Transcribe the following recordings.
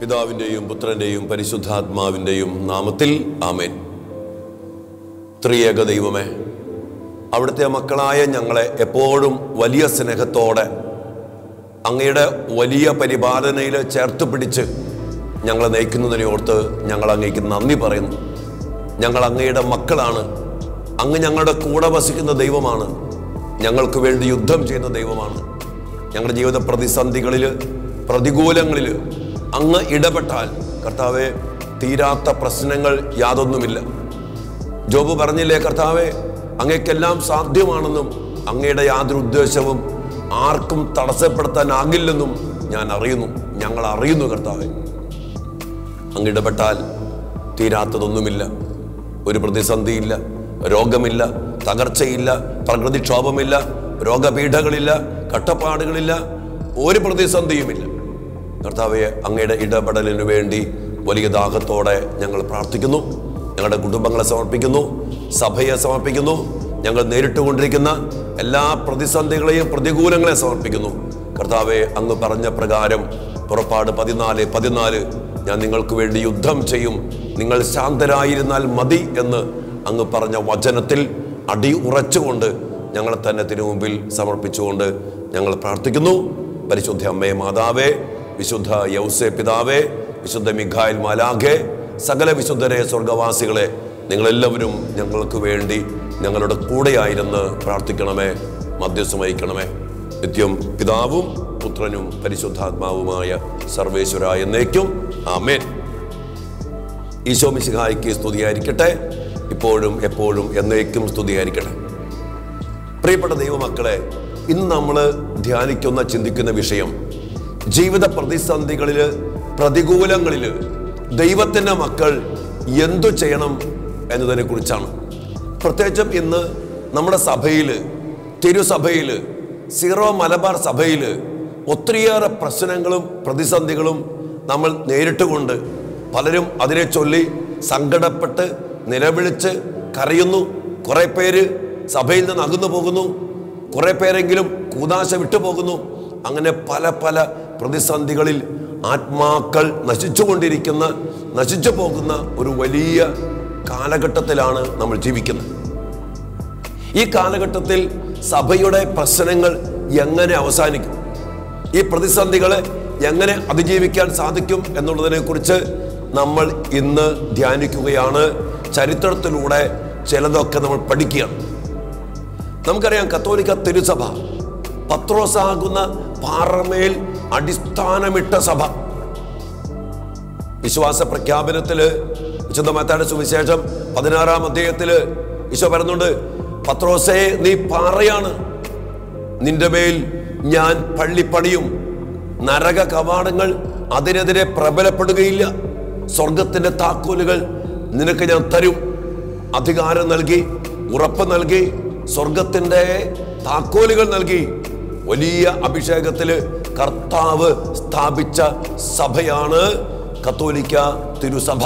പിതാവിൻ്റെയും പുത്രൻ്റെയും പരിശുദ്ധാത്മാവിൻ്റെയും നാമത്തിൽ ആമേൻ ത്രിയേക ദൈവമേ അവിടുത്തെ മക്കളായ ഞങ്ങളെ എപ്പോഴും വലിയ സ്നേഹത്തോടെ അങ്ങയുടെ വലിയ പരിപാലനയിൽ ചേർത്ത് പിടിച്ച് ഞങ്ങളെ നയിക്കുന്നതിനെ ഓർത്ത് ഞങ്ങൾ അങ്ങേക്ക് നന്ദി പറയുന്നു ഞങ്ങൾ അങ്ങയുടെ മക്കളാണ് അങ്ങ് ഞങ്ങളുടെ കൂടെ വസിക്കുന്ന ദൈവമാണ് ഞങ്ങൾക്ക് വേണ്ടി യുദ്ധം ചെയ്യുന്ന ദൈവമാണ് ഞങ്ങളുടെ ജീവിത പ്രതിസന്ധികളിൽ പ്രതികൂലങ്ങളിൽ അങ്ങ് ഇടപെട്ടാൽ കർത്താവെ തീരാത്ത പ്രശ്നങ്ങൾ യാതൊന്നുമില്ല ജോബ് പറഞ്ഞില്ലേ കർത്താവെ അങ്ങേക്കെല്ലാം സാധ്യമാണെന്നും അങ്ങയുടെ യാതൊരു ഉദ്ദേശവും ആർക്കും തടസ്സപ്പെടുത്താനാകില്ലെന്നും ഞാൻ അറിയുന്നു ഞങ്ങൾ അറിയുന്നു കർത്താവെ അങ്ങ് ഇടപെട്ടാൽ തീരാത്തതൊന്നുമില്ല ഒരു പ്രതിസന്ധിയില്ല രോഗമില്ല തകർച്ചയില്ല പ്രകൃതിക്ഷോഭമില്ല രോഗപീഠകളില്ല കട്ടപ്പാടുകളില്ല ഒരു പ്രതിസന്ധിയുമില്ല കർത്താവെ അങ്ങയുടെ ഇടപെടലിന് വേണ്ടി വലിയ ദാഹത്തോടെ ഞങ്ങൾ പ്രാർത്ഥിക്കുന്നു ഞങ്ങളുടെ കുടുംബങ്ങളെ സമർപ്പിക്കുന്നു സഭയെ സമർപ്പിക്കുന്നു ഞങ്ങൾ നേരിട്ടുകൊണ്ടിരിക്കുന്ന എല്ലാ പ്രതിസന്ധികളെയും പ്രതികൂലങ്ങളെ സമർപ്പിക്കുന്നു കർത്താവെ അങ്ങ് പറഞ്ഞ പ്രകാരം പുറപ്പാട് പതിനാല് പതിനാല് ഞാൻ നിങ്ങൾക്ക് വേണ്ടി യുദ്ധം ചെയ്യും നിങ്ങൾ ശാന്തരായിരുന്നാൽ മതി എന്ന് അങ്ങ് പറഞ്ഞ വചനത്തിൽ അടി ഉറച്ചുകൊണ്ട് ഞങ്ങളെ തന്നെ തിരുമുമ്പിൽ സമർപ്പിച്ചുകൊണ്ട് ഞങ്ങൾ പ്രാർത്ഥിക്കുന്നു പരിശുദ്ധ അമ്മയെ മാതാവേ വിശുദ്ധ യൗസെ പിതാവേ വിശുദ്ധ മിഖായിൽ മാലാഖെ സകല വിശുദ്ധരെ സ്വർഗവാസികളെ നിങ്ങളെല്ലാവരും ഞങ്ങൾക്ക് വേണ്ടി ഞങ്ങളുടെ കൂടെയായിരുന്ന് പ്രാർത്ഥിക്കണമേ മധ്യസ്ഥം വഹിക്കണമേ നിത്യം പിതാവും പുത്രനും പരിശുദ്ധാത്മാവുമായ സർവേശ്വര എന്നേക്കും ആമേൻ ഈശോ മിശിഹായിക്ക് സ്തുതിയായിരിക്കട്ടെ ഇപ്പോഴും എപ്പോഴും എന്നേക്കും സ്തുതിയായിരിക്കട്ടെ പ്രിയപ്പെട്ട ദൈവമക്കളെ ഇന്ന് നമ്മൾ ധ്യാനിക്കുന്ന ചിന്തിക്കുന്ന വിഷയം ജീവിത പ്രതിസന്ധികളിൽ പ്രതികൂലങ്ങളിൽ ദൈവത്തിൻ്റെ മക്കൾ എന്തു ചെയ്യണം എന്നതിനെ കുറിച്ചാണ് പ്രത്യേകിച്ചും ഇന്ന് നമ്മുടെ സഭയിൽ തിരുസഭയിൽ സീറോ മലബാർ സഭയിൽ ഒത്തിരിയേറെ പ്രശ്നങ്ങളും പ്രതിസന്ധികളും നമ്മൾ നേരിട്ടുകൊണ്ട് പലരും അതിനെ ചൊല്ലി സങ്കടപ്പെട്ട് നിലവിളിച്ച് കരയുന്നു കുറെ പേര് സഭയിൽ നിന്ന് അകന്നു പോകുന്നു കുറെ പേരെങ്കിലും കൂതാശ വിട്ടുപോകുന്നു അങ്ങനെ പല പല പ്രതിസന്ധികളിൽ ആത്മാക്കൾ നശിച്ചുകൊണ്ടിരിക്കുന്ന നശിച്ചു പോകുന്ന ഒരു വലിയ കാലഘട്ടത്തിലാണ് നമ്മൾ ജീവിക്കുന്നത് ഈ കാലഘട്ടത്തിൽ സഭയുടെ പ്രശ്നങ്ങൾ എങ്ങനെ അവസാനിക്കും ഈ പ്രതിസന്ധികളെ എങ്ങനെ അതിജീവിക്കാൻ സാധിക്കും എന്നുള്ളതിനെ കുറിച്ച് നമ്മൾ ഇന്ന് ധ്യാനിക്കുകയാണ് ചരിത്രത്തിലൂടെ ചിലതൊക്കെ നമ്മൾ പഠിക്കുകയാണ് നമുക്കറിയാം കത്തോലിക്ക തിരുസഭ പത്രോസാകുന്ന പാറമേൽ അടിസ്ഥാനമിട്ട സഭ വിശ്വാസ പ്രഖ്യാപനത്തില് വിശുദ്ധ മത്തായുടെ സുവിശേഷം പതിനാറാം അധ്യായത്തില് ഈശോ പറയുന്നുണ്ട് പത്രോസേ നീ പാറയാണ് നിന്റെ മേൽ ഞാൻ പള്ളി പണിയും നരക കവാടങ്ങൾ അതിനെതിരെ പ്രബലപ്പെടുകയില്ല സ്വർഗത്തിന്റെ താക്കോലുകൾ നിനക്ക് ഞാൻ തരും അധികാരം നൽകി ഉറപ്പ് നൽകി സ്വർഗത്തിന്റെ താക്കോലുകൾ നൽകി വലിയ അഭിഷേകത്തില് കർത്താവ് സ്ഥാപിച്ച സഭയാണ് കത്തോലിക്ക തിരുസഭ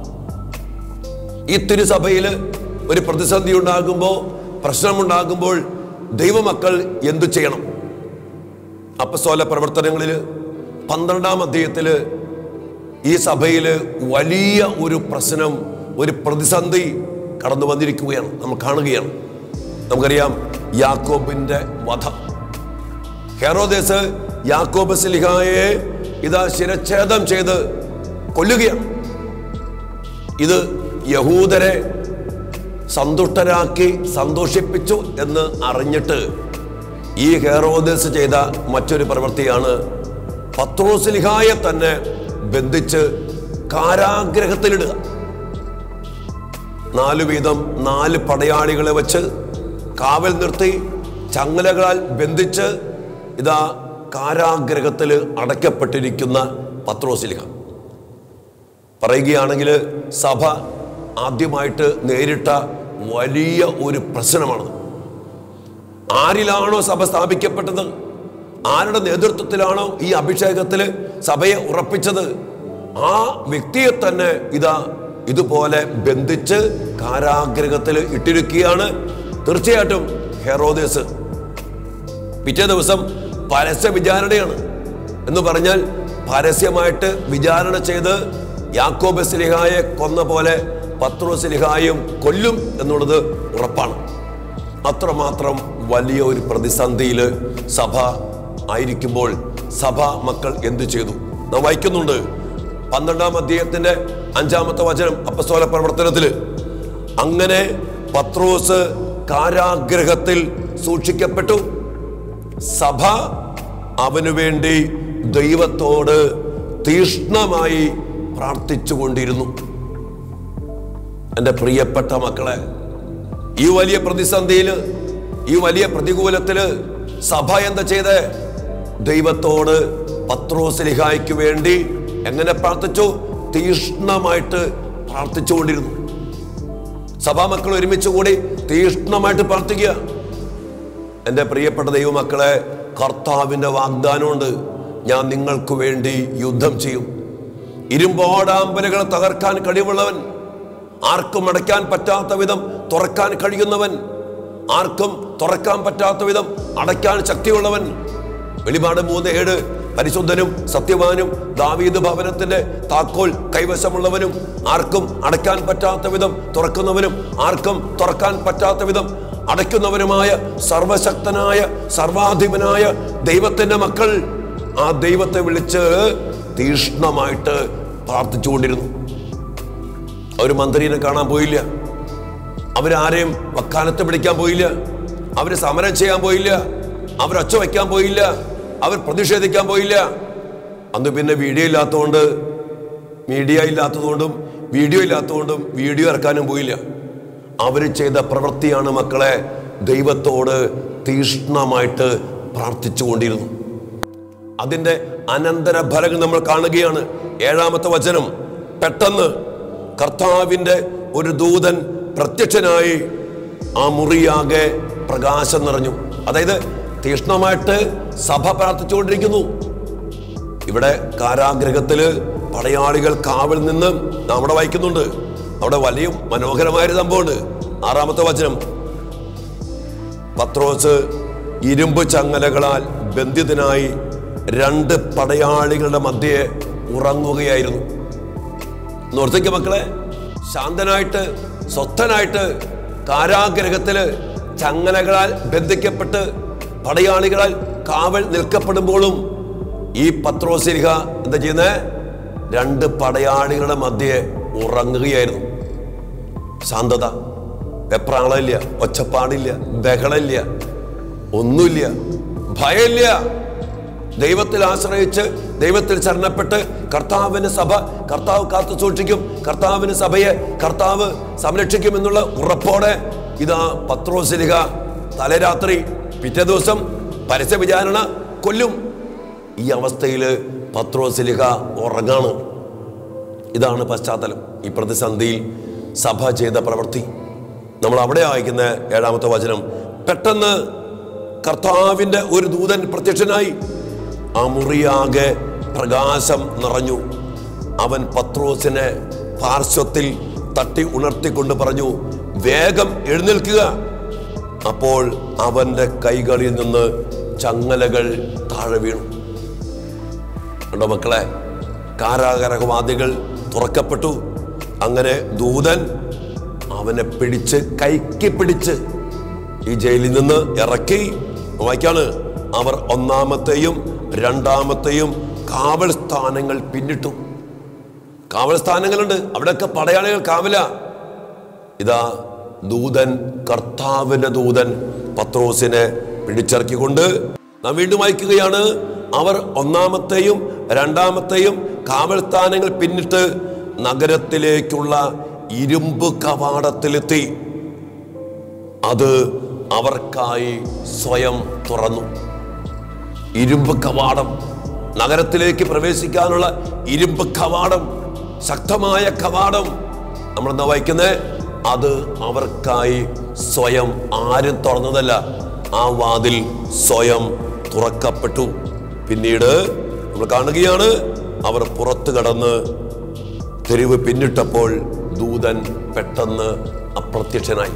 ഈ തിരുസഭയിൽ ഒരു പ്രതിസന്ധി ഉണ്ടാകുമ്പോൾ പ്രശ്നമുണ്ടാകുമ്പോൾ ദൈവമക്കൾ എന്തു ചെയ്യണം അപ്പസ്തോല പ്രവർത്തനങ്ങളിൽ പന്ത്രണ്ടാം അധ്യായത്തില് ഈ സഭയിൽ വലിയ ഒരു പ്രശ്നം ഒരു പ്രതിസന്ധി കടന്നു വന്നിരിക്കുകയാണ് നമ്മൾ കാണുകയാണ് നമുക്കറിയാം യാക്കോബിന്റെ വധം ഹെറോദേസ് യാക്കോബ് സിലിഹായെ ഇതാ ശിരച്ഛേദം ചെയ്ത് കൊല്ലുകയാണ് ഇത് യഹൂദരെ സന്തുഷ്ടരാക്കി സന്തോഷിപ്പിച്ചു എന്ന് അറിഞ്ഞിട്ട് ഈ ഹെറോദേസ് ചെയ്ത മറ്റൊരു പ്രവൃത്തിയാണ് പത്രോസ്ലിഹായെ തന്നെ ബന്ധിച്ച് കാരാഗ്രഹത്തിലിടുക നാലു വീതം നാല് പടയാളികളെ വെച്ച് കാവൽ നിർത്തി ചങ്ങലകളാൽ ബന്ധിച്ച് ഇതാ കാരാഗ്രഹത്തിൽ അടയ്ക്കപ്പെട്ടിരിക്കുന്ന പത്രോസ്ലിഹ പറയുകയാണെങ്കിൽ സഭ ആദ്യമായിട്ട് നേരിട്ട വലിയ ഒരു പ്രശ്നമാണ് ആരിലാണോ സഭ സ്ഥാപിക്കപ്പെട്ടത് ആരുടെ നേതൃത്വത്തിലാണോ ഈ അഭിഷേകത്തിൽ സഭയെ ഉറപ്പിച്ചത് ആ വ്യക്തിയെ തന്നെ ഇതാ ഇതുപോലെ ബന്ധിച്ച് കാരാഗ്രഹത്തിൽ ഇട്ടിരിക്കുകയാണ് തീർച്ചയായിട്ടും ഹെറോദേസ് പിറ്റേ ദിവസം പരസ്യ വിചാരണയാണ് എന്ന് പറഞ്ഞാൽ പരസ്യമായിട്ട് വിചാരണ ചെയ്ത് യാക്കോബ് സ്ലിഹായെ കൊന്ന പോലെ പത്രോ സ്ലിഹായും കൊല്ലും എന്നുള്ളത് ഉറപ്പാണ് അത്രമാത്രം വലിയ ഒരു പ്രതിസന്ധിയിൽ സഭ ആയിരിക്കുമ്പോൾ സഭ മക്കൾ എന്തു ചെയ്തു നാം വായിക്കുന്നുണ്ട് പന്ത്രണ്ടാം അധ്യായത്തിന്റെ അഞ്ചാമത്തെ വചനം അപ്പസ്തോല പ്രവർത്തനത്തില് അങ്ങനെ പത്രോസ് കാരാഗ്രഹത്തിൽ സൂക്ഷിക്കപ്പെട്ടു സഭ അവനു വേണ്ടി ദൈവത്തോട് തീഷ്ണമായി പ്രാർത്ഥിച്ചുകൊണ്ടിരുന്നു എൻ്റെ പ്രിയപ്പെട്ട മക്കളെ ഈ വലിയ പ്രതിസന്ധിയില് ഈ വലിയ പ്രതികൂലത്തില് സഭ എന്താ ചെയ്ത് ദൈവത്തോട് പത്രോസ്ലിഹായ്ക്ക് വേണ്ടി എങ്ങനെ പ്രാർത്ഥിച്ചു തീഷ്ണമായിട്ട് പ്രാർത്ഥിച്ചുകൊണ്ടിരുന്നു സഭാമക്കൾ ഒരുമിച്ച് കൂടി തീഷ്ണമായിട്ട് പ്രാർത്ഥിക്കുക എൻ്റെ പ്രിയപ്പെട്ട ദൈവമക്കളെ കർത്താവിൻ്റെ വാഗ്ദാനമുണ്ട് ഞാൻ നിങ്ങൾക്ക് വേണ്ടി യുദ്ധം ചെയ്യും ഇരുമ്പോടാമ്പലുകളെ തകർക്കാൻ കഴിവുള്ളവൻ ആർക്കും അടയ്ക്കാൻ പറ്റാത്ത വിധം തുറക്കാൻ കഴിയുന്നവൻ ആർക്കും തുറക്കാൻ പറ്റാത്ത വിധം അടയ്ക്കാൻ ശക്തിയുള്ളവൻ വെളിപാട് മൂന്ന് ഏഴ് പരിശുദ്ധനും സത്യവാനും ദാവീദ് ഭവനത്തിന്റെ താക്കോൽ കൈവശമുള്ളവനും ആർക്കും അടയ്ക്കാൻ പറ്റാത്ത വിധം തുറക്കുന്നവനും ആർക്കും തുറക്കാൻ പറ്റാത്ത വിധം അടയ്ക്കുന്നവനുമായ സർവശക്തനായ സർവാധിപനായ ദൈവത്തിന്റെ മക്കൾ ആ ദൈവത്തെ വിളിച്ച് തീഷ്ണമായിട്ട് പ്രാർത്ഥിച്ചുകൊണ്ടിരുന്നു അവർ മന്ത്രിനെ കാണാൻ പോയില്ല അവരാരെയും വക്കാലത്ത് പിടിക്കാൻ പോയില്ല അവർ സമരം ചെയ്യാൻ പോയില്ല അവർ ഒച്ച വയ്ക്കാൻ പോയില്ല അവർ പ്രതിഷേധിക്കാൻ പോയില്ല അന്ന് പിന്നെ വീഡിയോ ഇല്ലാത്തതുകൊണ്ട് മീഡിയ ഇല്ലാത്തതുകൊണ്ടും വീഡിയോ ഇല്ലാത്തതുകൊണ്ടും വീഡിയോ ഇറക്കാനും പോയില്ല അവർ ചെയ്ത പ്രവൃത്തിയാണ് മക്കളെ ദൈവത്തോട് തീഷ്ണമായിട്ട് പ്രാർത്ഥിച്ചുകൊണ്ടിരുന്നു അതിന്റെ അനന്തര ഫലങ്ങൾ നമ്മൾ കാണുകയാണ് ഏഴാമത്തെ വചനം പെട്ടെന്ന് കർത്താവിന്റെ ഒരു ദൂതൻ പ്രത്യക്ഷനായി ആ മുറിയാകെ പ്രകാശം നിറഞ്ഞു അതായത് തീഷ്ണമായിട്ട് സഭ പ്രാർത്ഥിച്ചുകൊണ്ടിരിക്കുന്നു ഇവിടെ കാരാഗ്രഹത്തില് പടയാളികൾ കാവൽ നിന്ന് നാം അവിടെ വായിക്കുന്നുണ്ട് അവിടെ വലിയ മനോഹരമായൊരു സംഭവമുണ്ട് ആറാമത്തെ വചനം പത്രോസ് ഇരുമ്പ് ചങ്ങലകളാൽ ബന്ധിതനായി രണ്ട് പടയാളികളുടെ മധ്യേ ഉറങ്ങുകയായിരുന്നു നോർത്തേക്ക് മക്കളെ ശാന്തനായിട്ട് സ്വസ്ഥനായിട്ട് കാരാഗ്രഹത്തില് ചങ്ങലകളാൽ ബന്ധിക്കപ്പെട്ട് പടയാളികളാൽ കാവൽ നിൽക്കപ്പെടുമ്പോഴും ഈ പത്രോസിരിക എന്താ ചെയ്യുന്നത് രണ്ട് പടയാളികളുടെ മധ്യേ ഉറങ്ങുകയായിരുന്നു ശാന്തത വെപ്രാളമില്ല ഒച്ചപ്പാടില്ല ബഹളമില്ല ഒന്നുമില്ല ഭയമില്ല ദൈവത്തിൽ ആശ്രയിച്ച് ദൈവത്തിൽ ശരണപ്പെട്ട് കർത്താവിന് സഭ കർത്താവ് കാത്തു സൂക്ഷിക്കും കർത്താവിന് സഭയെ കർത്താവ് സംരക്ഷിക്കും എന്നുള്ള ഉറപ്പോടെ ഇതാ പത്രോസിലിക തലരാത്രി പിറ്റേ ദിവസം പരസ്യ വിചാരണ കൊല്ലും ഈ അവസ്ഥയിൽ പത്രോസിലിക ഉറങ്ങാണ് ഇതാണ് പശ്ചാത്തലം ഈ പ്രതിസന്ധിയിൽ സഭ ചെയ്ത പ്രവൃത്തി നമ്മൾ അവിടെ വായിക്കുന്ന ഏഴാമത്തെ വചനം പെട്ടെന്ന് കർത്താവിന്റെ ഒരു ദൂതൻ പ്രത്യക്ഷനായി ആ മുറിയാകെ പ്രകാശം നിറഞ്ഞു അവൻ പത്രോസിനെ പാർശ്വത്തിൽ തട്ടി ഉണർത്തിക്കൊണ്ട് പറഞ്ഞു വേഗം എഴുന്നേൽക്കുക അപ്പോൾ അവന്റെ കൈകളിൽ നിന്ന് ചങ്ങലകൾ താഴെ വീണു കണ്ടോ മക്കളെ കാരാഗ്രഹവാദികൾ തുറക്കപ്പെട്ടു അങ്ങനെ ദൂതൻ അവനെ പിടിച്ച് കൈക്ക് പിടിച്ച് ഈ ജയിലിൽ നിന്ന് ഇറക്കി വായിക്കാണ് അവർ ഒന്നാമത്തെയും രണ്ടാമത്തെയും കാവൽ സ്ഥാനങ്ങൾ പിന്നിട്ടു കാവൽ സ്ഥാനങ്ങളുണ്ട് അവിടെയൊക്കെ പടയാളികൾ കാവല ഇതാ ദൂതൻ കർത്താവിന്റെ ദൂതൻ പത്രോസിനെ പിടിച്ചിറക്കിക്കൊണ്ട് നാം വീണ്ടും വായിക്കുകയാണ് അവർ ഒന്നാമത്തെയും രണ്ടാമത്തെയും കാവൽ സ്ഥാനങ്ങൾ പിന്നിട്ട് നഗരത്തിലേക്കുള്ള ഇരുമ്പ് കവാടത്തിലെത്തി അത് അവർക്കായി സ്വയം തുറന്നു ഇരുമ്പ് കവാടം നഗരത്തിലേക്ക് പ്രവേശിക്കാനുള്ള ഇരുമ്പ് കവാടം ശക്തമായ കവാടം നമ്മൾ എന്താ വായിക്കുന്നത് അത് അവർക്കായി സ്വയം ആരും തുറന്നതല്ല ആ വാതിൽ സ്വയം തുറക്കപ്പെട്ടു പിന്നീട് നമ്മൾ കാണുകയാണ് അവർ പുറത്തു കടന്ന് തെരുവ് പിന്നിട്ടപ്പോൾ ദൂതൻ പെട്ടെന്ന് അപ്രത്യക്ഷനായി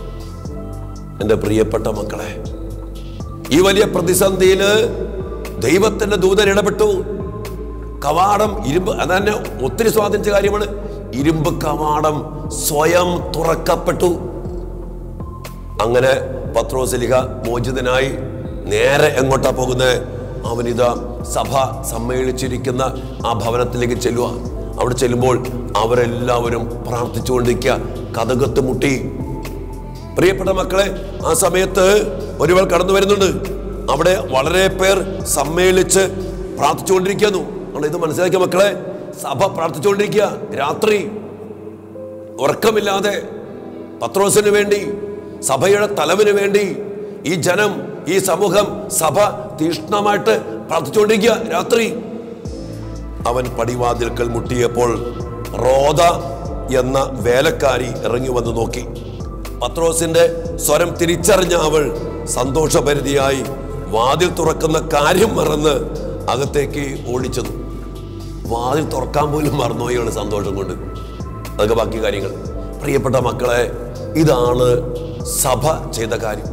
എൻ്റെ പ്രിയപ്പെട്ട മക്കളെ ഈ വലിയ പ്രതിസന്ധിയിൽ ദൈവത്തിന്റെ ദൂതൻ ഇടപെട്ടു കവാടം ഇരുമ്പ് അതന്നെ ഒത്തിരി സ്വാധീനിച്ച കാര്യമാണ് ഇരുമ്പ് കവാടം സ്വയം തുറക്കപ്പെട്ടു അങ്ങനെ പത്രോസലിഹ മോചിതനായി നേരെ എങ്ങോട്ടാ പോകുന്നത് അവനിതാ സഭ സമ്മേളിച്ചിരിക്കുന്ന ആ ഭവനത്തിലേക്ക് ചെല്ലുക അവിടെ ചെല്ലുമ്പോൾ അവരെല്ലാവരും പ്രാർത്ഥിച്ചുകൊണ്ടിരിക്കുക കഥകത്ത് മുട്ടി പ്രിയപ്പെട്ട മക്കളെ ആ സമയത്ത് ഒരുവൾ കടന്നു വരുന്നുണ്ട് അവിടെ വളരെ പേർ സമ്മേളിച്ച് പ്രാർത്ഥിച്ചുകൊണ്ടിരിക്കുന്നു നമ്മൾ ഇത് മനസ്സിലാക്കിയ മക്കളെ സഭ പ്രാർത്ഥിച്ചുകൊണ്ടിരിക്കുക രാത്രി ഉറക്കമില്ലാതെ പത്രോസിന് വേണ്ടി സഭയുടെ തലവിന് വേണ്ടി ഈ ജനം ഈ സമൂഹം സഭ തീഷ്ണമായിട്ട് പ്രാർത്ഥിച്ചുകൊണ്ടിരിക്കുക രാത്രി അവൻ പടിവാതിൽക്കൽ മുട്ടിയപ്പോൾ റോദ എന്ന വേലക്കാരി ഇറങ്ങി വന്ന് നോക്കി പത്രോസിന്റെ സ്വരം തിരിച്ചറിഞ്ഞ അവൾ സന്തോഷപരിധിയായി വാതിൽ തുറക്കുന്ന കാര്യം മറന്ന് അകത്തേക്ക് ഓടിച്ചതു വാതിൽ തുറക്കാൻ പോലും മറന്നുപോയാണ് സന്തോഷം കൊണ്ട് അതൊക്കെ ബാക്കി കാര്യങ്ങൾ പ്രിയപ്പെട്ട മക്കളെ ഇതാണ് സഭ ചെയ്ത കാര്യം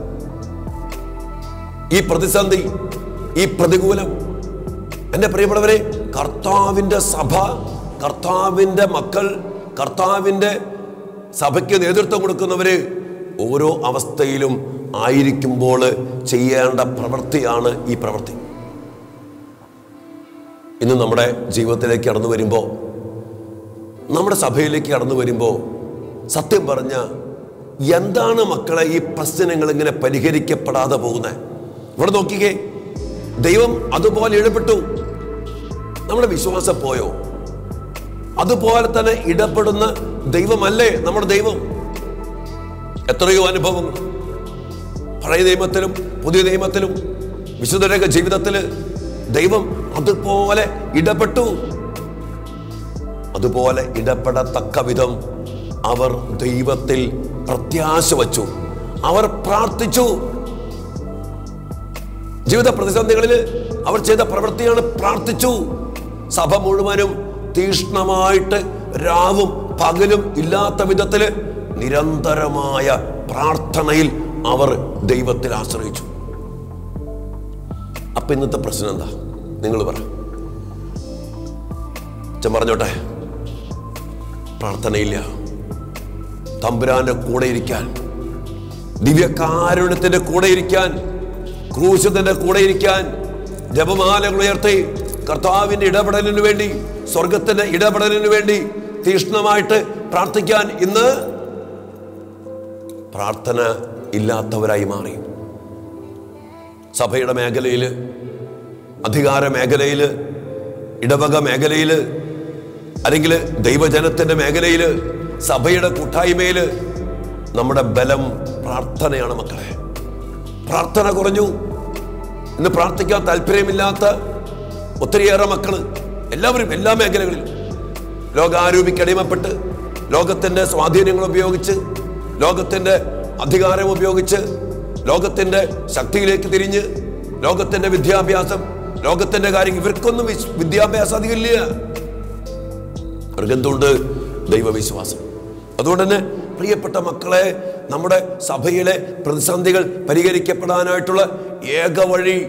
ഈ പ്രതിസന്ധി ഈ പ്രതികൂലം എൻ്റെ പ്രിയപ്പെട്ടവരെ കർത്താവിൻ്റെ സഭ കർത്താവിൻ്റെ മക്കൾ കർത്താവിൻ്റെ സഭയ്ക്ക് നേതൃത്വം കൊടുക്കുന്നവര് ഓരോ അവസ്ഥയിലും ആയിരിക്കുമ്പോൾ ചെയ്യേണ്ട പ്രവൃത്തിയാണ് ഈ പ്രവൃത്തി ഇന്ന് നമ്മുടെ ജീവിതത്തിലേക്ക് കടന്നു വരുമ്പോൾ നമ്മുടെ സഭയിലേക്ക് കടന്നു വരുമ്പോൾ സത്യം പറഞ്ഞ എന്താണ് മക്കളെ ഈ പ്രശ്നങ്ങൾ ഇങ്ങനെ പരിഹരിക്കപ്പെടാതെ പോകുന്നത് ഇവിടെ നോക്കിക്കേ ദൈവം അതുപോലെ ഇടപെട്ടു നമ്മുടെ വിശ്വാസം പോയോ അതുപോലെ തന്നെ ഇടപെടുന്ന ദൈവമല്ലേ നമ്മുടെ ദൈവം എത്രയോ അനുഭവങ്ങൾ പഴയ നിയമത്തിലും പുതിയ നിയമത്തിലും വിശുദ്ധരൊക്കെ ജീവിതത്തിൽ ദൈവം അതുപോലെ ഇടപെട്ടു അതുപോലെ ഇടപെടത്തക്ക വിധം അവർ ദൈവത്തിൽ പ്രത്യാശ വച്ചു അവർ പ്രാർത്ഥിച്ചു ജീവിത പ്രതിസന്ധികളിൽ അവർ ചെയ്ത പ്രവൃത്തിയാണ് പ്രാർത്ഥിച്ചു സഭ മുഴുവനും തീഷ്ണമായിട്ട് രാവും പകലും ഇല്ലാത്ത വിധത്തില് നിരന്തരമായ പ്രാർത്ഥനയിൽ അവർ ദൈവത്തിൽ ആശ്രയിച്ചു അപ്പൊ ഇന്നത്തെ പ്രശ്നം എന്താ നിങ്ങൾ പറ അച്ഛൻ പറഞ്ഞോട്ടെ പ്രാർത്ഥനയില്ല തമ്പുരാന്റെ കൂടെ ഇരിക്കാൻ ദിവ്യകാരുണ്യത്തിന്റെ കൂടെ ഇരിക്കാൻ ക്രൂശത്തിന്റെ കൂടെ ഇരിക്കാൻ ജപമാലകൾ ഉയർത്തി കർത്താവിന്റെ ഇടപെടലിന് വേണ്ടി സ്വർഗത്തിന്റെ ഇടപെടലിന് വേണ്ടി തീഷ്ണമായിട്ട് പ്രാർത്ഥിക്കാൻ ഇന്ന് പ്രാർത്ഥന ഇല്ലാത്തവരായി മാറി സഭയുടെ മേഖലയിൽ അധികാര മേഖലയിൽ ഇടവക മേഖലയിൽ അല്ലെങ്കിൽ ദൈവജനത്തിന്റെ മേഖലയിൽ സഭയുടെ കൂട്ടായ്മയിൽ നമ്മുടെ ബലം പ്രാർത്ഥനയാണ് മക്കളെ പ്രാർത്ഥന കുറഞ്ഞു ഇന്ന് പ്രാർത്ഥിക്കാൻ താല്പര്യമില്ലാത്ത ഒത്തിരിയേറെ മക്കള് എല്ലാവരും എല്ലാ മേഖലകളിലും ലോകാരൂപിക്ക് അടിമപ്പെട്ട് ലോകത്തിന്റെ സ്വാധീനങ്ങൾ ഉപയോഗിച്ച് ലോകത്തിന്റെ അധികാരം ഉപയോഗിച്ച് ലോകത്തിന്റെ ശക്തിയിലേക്ക് തിരിഞ്ഞ് ലോകത്തിന്റെ വിദ്യാഭ്യാസം ലോകത്തിന്റെ കാര്യം ഇവർക്കൊന്നും വിസ്- വിദ്യാഭ്യാസം അധികം ഇല്ല അവർക്കെന്തുണ്ട് ദൈവവിശ്വാസം അതുകൊണ്ട് തന്നെ പ്രിയപ്പെട്ട മക്കളെ നമ്മുടെ സഭയിലെ പ്രതിസന്ധികൾ പരിഹരിക്കപ്പെടാനായിട്ടുള്ള ഏക വഴി